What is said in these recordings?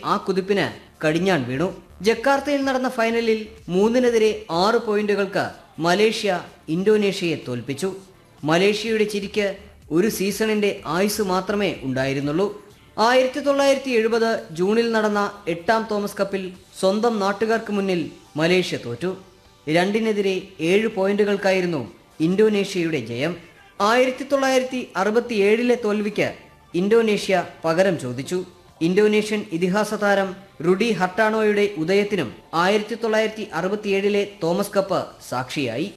ആ കുതിപ്പിന് കടിഞ്ഞാൺ വീണു ജക്കാർത്തയിൽ നടന്ന ഫൈനലിൽ മൂന്നിനെതിരെ ആറ് പോയിന്റുകൾക്ക് മലേഷ്യ ഇന്തോനേഷ്യയെ തോൽപ്പിച്ചു മലേഷ്യയുടെ ചിരിക്ക് ഒരു സീസണിന്റെ ആയുസ് മാത്രമേ ഉണ്ടായിരുന്നുള്ളൂ ആയിരത്തി തൊള്ളായിരത്തി എഴുപത് ജൂണിൽ നടന്ന എട്ടാം തോമസ് കപ്പിൽ സ്വന്തം നാട്ടുകാർക്ക് മുന്നിൽ മലേഷ്യ തോറ്റു രണ്ടിനെതിരെ ഏഴ് പോയിന്റുകൾക്കായിരുന്നു ഇന്തോനേഷ്യയുടെ ജയം ആയിരത്തി തൊള്ളായിരത്തി അറുപത്തിയേഴിലെ തോൽവിക്ക് ഇന്തോനേഷ്യ പകരം ചോദിച്ചു ഇന്തോനേഷ്യൻ ഇതിഹാസ താരം റുഡി ഹർട്ടാണോയുടെ ഉദയത്തിനും ആയിരത്തി തൊള്ളായിരത്തി അറുപത്തിയേഴിലെ തോമസ് കപ്പ് സാക്ഷിയായി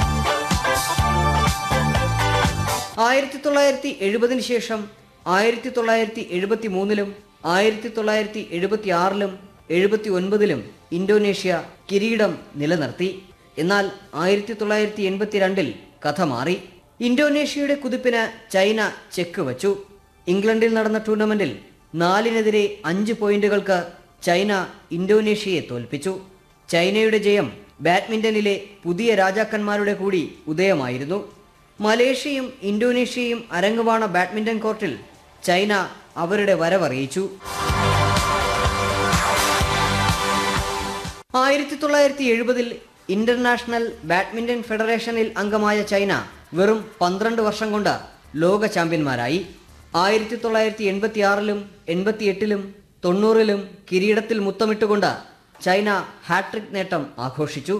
ആയിരത്തി തൊള്ളായിരത്തി എഴുപതിന് ശേഷം ആയിരത്തി തൊള്ളായിരത്തി എഴുപത്തി മൂന്നിലും ആയിരത്തി തൊള്ളായിരത്തി എഴുപത്തി ആറിലും എഴുപത്തി ഒൻപതിലും ഇന്തോനേഷ്യ കിരീടം നിലനിർത്തി എന്നാൽ ആയിരത്തി തൊള്ളായിരത്തി എൺപത്തിരണ്ടിൽ കഥ മാറി ഇന്തോനേഷ്യയുടെ കുതിപ്പിന് ചൈന ചെക്ക് വച്ചു ഇംഗ്ലണ്ടിൽ നടന്ന ടൂർണമെന്റിൽ നാലിനെതിരെ അഞ്ച് പോയിന്റുകൾക്ക് ചൈന ഇന്തോനേഷ്യയെ തോൽപ്പിച്ചു ചൈനയുടെ ജയം ബാഡ്മിന്റണിലെ പുതിയ രാജാക്കന്മാരുടെ കൂടി ഉദയമായിരുന്നു മലേഷ്യയും ഇന്തോനേഷ്യയും അരങ്ങുവാണ ബാഡ്മിന്റൺ കോർട്ടിൽ ചൈന അവരുടെ വരവറിയിച്ചു ആയിരത്തി തൊള്ളായിരത്തി എഴുപതിൽ ഇന്റർനാഷണൽ ബാഡ്മിന്റൺ ഫെഡറേഷനിൽ അംഗമായ ചൈന വെറും പന്ത്രണ്ട് വർഷം കൊണ്ട് ലോക ചാമ്പ്യന്മാരായി ആയിരത്തി തൊള്ളായിരത്തി എൺപത്തി ആറിലും എൺപത്തി എട്ടിലും തൊണ്ണൂറിലും കിരീടത്തിൽ മുത്തമിട്ടുകൊണ്ട് ചൈന ഹാട്രിക് നേട്ടം ആഘോഷിച്ചു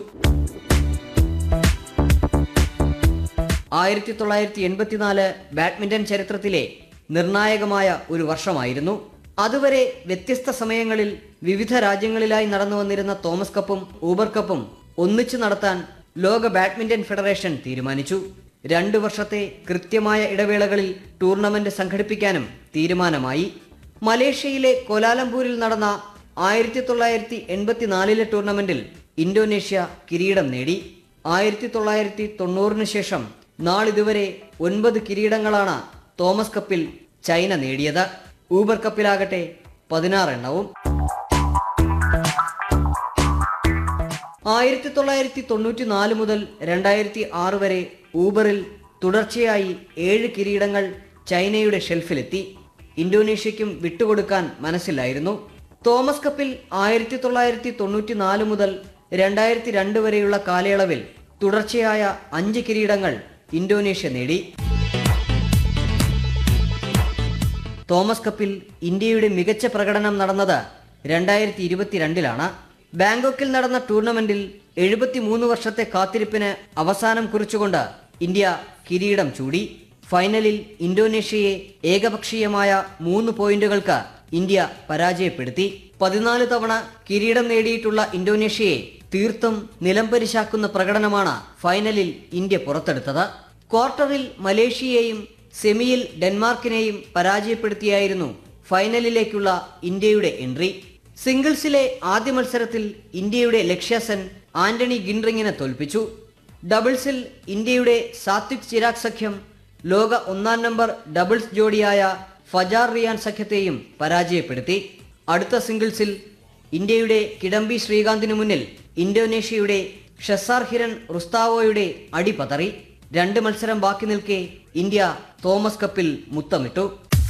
ആയിരത്തി തൊള്ളായിരത്തി എൺപത്തിനാല് ബാഡ്മിന്റൺ ചരിത്രത്തിലെ നിർണായകമായ ഒരു വർഷമായിരുന്നു അതുവരെ വ്യത്യസ്ത സമയങ്ങളിൽ വിവിധ രാജ്യങ്ങളിലായി നടന്നു വന്നിരുന്ന തോമസ് കപ്പും ഊബർ കപ്പും ഒന്നിച്ചു നടത്താൻ ലോക ബാഡ്മിന്റൺ ഫെഡറേഷൻ തീരുമാനിച്ചു രണ്ടു വർഷത്തെ കൃത്യമായ ഇടവേളകളിൽ ടൂർണമെന്റ് സംഘടിപ്പിക്കാനും തീരുമാനമായി മലേഷ്യയിലെ കൊലാലംപൂരിൽ നടന്ന ആയിരത്തി തൊള്ളായിരത്തി എൺപത്തിനാലിലെ ടൂർണമെന്റിൽ ഇന്തോനേഷ്യ കിരീടം നേടി ആയിരത്തി തൊള്ളായിരത്തി തൊണ്ണൂറിന് ശേഷം നാളിതുവരെ ഒൻപത് കിരീടങ്ങളാണ് തോമസ് കപ്പിൽ ചൈന നേടിയത് ഊബർ കപ്പിലാകട്ടെ പതിനാറെണ്ണവും ആയിരത്തി തൊള്ളായിരത്തി തൊണ്ണൂറ്റി നാല് മുതൽ രണ്ടായിരത്തി ആറ് വരെ ഊബറിൽ തുടർച്ചയായി ഏഴ് കിരീടങ്ങൾ ചൈനയുടെ ഷെൽഫിലെത്തി ഇന്തോനേഷ്യയ്ക്കും വിട്ടുകൊടുക്കാൻ മനസ്സിലായിരുന്നു തോമസ് കപ്പിൽ ആയിരത്തി തൊള്ളായിരത്തി തൊണ്ണൂറ്റി നാല് മുതൽ രണ്ടായിരത്തി രണ്ട് വരെയുള്ള കാലയളവിൽ തുടർച്ചയായ അഞ്ച് കിരീടങ്ങൾ ഇന്തോനേഷ്യ നേടി തോമസ് കപ്പിൽ ഇന്ത്യയുടെ മികച്ച പ്രകടനം നടന്നത് രണ്ടായിരത്തി ഇരുപത്തിരണ്ടിലാണ് ബാങ്കോക്കിൽ നടന്ന ടൂർണമെന്റിൽ എഴുപത്തിമൂന്ന് വർഷത്തെ കാത്തിരിപ്പിന് അവസാനം കുറിച്ചുകൊണ്ട് ഇന്ത്യ കിരീടം ചൂടി ഫൈനലിൽ ഇന്തോനേഷ്യയെ ഏകപക്ഷീയമായ മൂന്ന് പോയിന്റുകൾക്ക് ഇന്ത്യ പരാജയപ്പെടുത്തി പതിനാല് തവണ കിരീടം നേടിയിട്ടുള്ള ഇന്തോനേഷ്യയെ തീർത്തും നിലംപരിശാക്കുന്ന പ്രകടനമാണ് ഫൈനലിൽ ഇന്ത്യ പുറത്തെടുത്തത് ക്വാർട്ടറിൽ മലേഷ്യയെയും സെമിയിൽ ഡെൻമാർക്കിനെയും പരാജയപ്പെടുത്തിയായിരുന്നു ഫൈനലിലേക്കുള്ള ഇന്ത്യയുടെ എൻട്രി സിംഗിൾസിലെ ആദ്യ മത്സരത്തിൽ ഇന്ത്യയുടെ ലക്ഷ്യസെൻ ആന്റണി ഗിൻറിങ്ങിനെ തോൽപ്പിച്ചു ഡബിൾസിൽ ഇന്ത്യയുടെ സാത്വിക് ചിരാഗ് സഖ്യം ലോക ഒന്നാം നമ്പർ ഡബിൾസ് ജോഡിയായ ഫജാർ റിയാൻ സഖ്യത്തെയും പരാജയപ്പെടുത്തി അടുത്ത സിംഗിൾസിൽ ഇന്ത്യയുടെ കിഡംബി ശ്രീകാന്തിനു മുന്നിൽ ഇന്തോനേഷ്യയുടെ ഷസാർ ഹിരൺ റുസ്താവോയുടെ അടി പതറി രണ്ട് മത്സരം ബാക്കി നിൽക്കെ ഇന്ത്യ തോമസ് കപ്പിൽ മുത്തമിട്ടു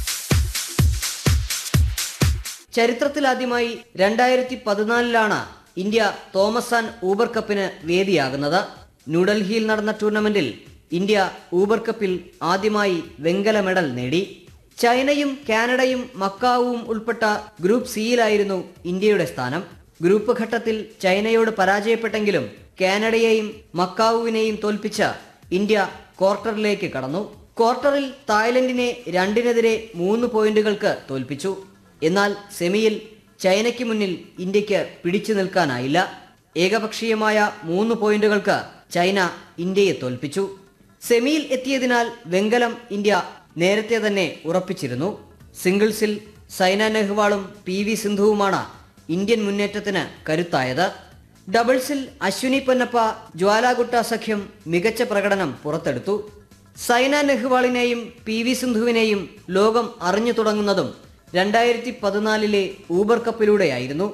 ചരിത്രത്തിലാദ്യമായി രണ്ടായിരത്തി പതിനാലിലാണ് ഇന്ത്യ തോമസ് ആൻഡ് ഊബർ കപ്പിന് വേദിയാകുന്നത് ന്യൂഡൽഹിയിൽ നടന്ന ടൂർണമെന്റിൽ ഇന്ത്യ ഊബർ കപ്പിൽ ആദ്യമായി വെങ്കല മെഡൽ നേടി ചൈനയും കാനഡയും മക്കാവും ഉൾപ്പെട്ട ഗ്രൂപ്പ് സിയിലായിരുന്നു ഇന്ത്യയുടെ സ്ഥാനം ഗ്രൂപ്പ് ഘട്ടത്തിൽ ചൈനയോട് പരാജയപ്പെട്ടെങ്കിലും കാനഡയെയും മക്കാവുവിനെയും തോൽപ്പിച്ച ഇന്ത്യ ക്വാർട്ടറിലേക്ക് കടന്നു ക്വാർട്ടറിൽ തായ്ലൻഡിനെ രണ്ടിനെതിരെ മൂന്ന് പോയിന്റുകൾക്ക് തോൽപ്പിച്ചു എന്നാൽ സെമിയിൽ ചൈനയ്ക്ക് മുന്നിൽ ഇന്ത്യക്ക് പിടിച്ചു നിൽക്കാനായില്ല ഏകപക്ഷീയമായ മൂന്ന് പോയിന്റുകൾക്ക് ചൈന ഇന്ത്യയെ തോൽപ്പിച്ചു സെമിയിൽ എത്തിയതിനാൽ വെങ്കലം ഇന്ത്യ നേരത്തെ തന്നെ ഉറപ്പിച്ചിരുന്നു സിംഗിൾസിൽ സൈന നെഹ്വാളും പി വി സിന്ധുവുമാണ് ഇന്ത്യൻ മുന്നേറ്റത്തിന് കരുത്തായത് ഡബിൾസിൽ അശ്വിനി പൊന്നപ്പ ജ്വാലാഗുട്ട സഖ്യം മികച്ച പ്രകടനം പുറത്തെടുത്തു സൈന നെഹ്വാളിനെയും പി വി സിന്ധുവിനെയും ലോകം അറിഞ്ഞു തുടങ്ങുന്നതും രണ്ടായിരത്തി പതിനാലിലെ ഊബർ കപ്പിലൂടെയായിരുന്നു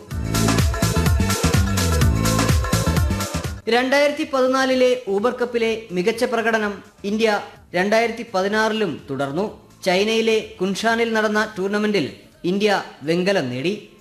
രണ്ടായിരത്തി പതിനാലിലെ ഊബർ കപ്പിലെ മികച്ച പ്രകടനം ഇന്ത്യ രണ്ടായിരത്തി പതിനാറിലും തുടർന്നു ചൈനയിലെ കുൻഷാനിൽ നടന്ന ടൂർണമെന്റിൽ ഇന്ത്യ വെങ്കലം നേടി